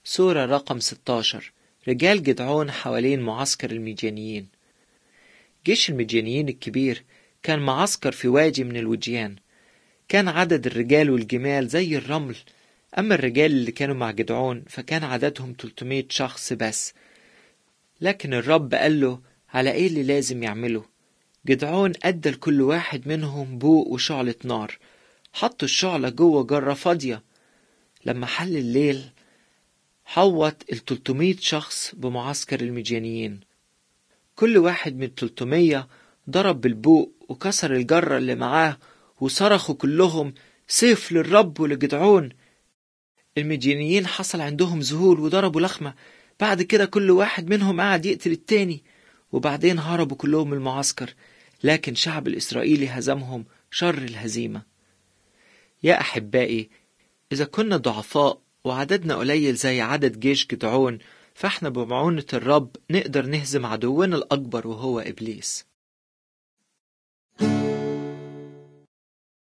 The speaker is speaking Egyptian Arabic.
سورة رقم 16 رجال جدعون حوالين معسكر المديانيين جيش المديانيين الكبير كان معسكر في وادي من الوديان كان عدد الرجال والجمال زي الرمل أما الرجال اللي كانوا مع جدعون فكان عددهم 300 شخص بس لكن الرب قال له على ايه اللي لازم يعمله جدعون ادى لكل واحد منهم بوق وشعلة نار حطوا الشعلة جوه جرة فاضية لما حل الليل حوط ال 300 شخص بمعسكر المديانيين كل واحد من 300 ضرب بالبوق وكسر الجرة اللي معاه وصرخوا كلهم سيف للرب ولجدعون المديانيين حصل عندهم ذهول وضربوا لخمة بعد كده كل واحد منهم قعد يقتل التاني وبعدين هربوا كلهم المعسكر لكن شعب الإسرائيلي هزمهم شر الهزيمة يا أحبائي إذا كنا ضعفاء وعددنا قليل زي عدد جيش جدعون فاحنا بمعونة الرب نقدر نهزم عدونا الأكبر وهو إبليس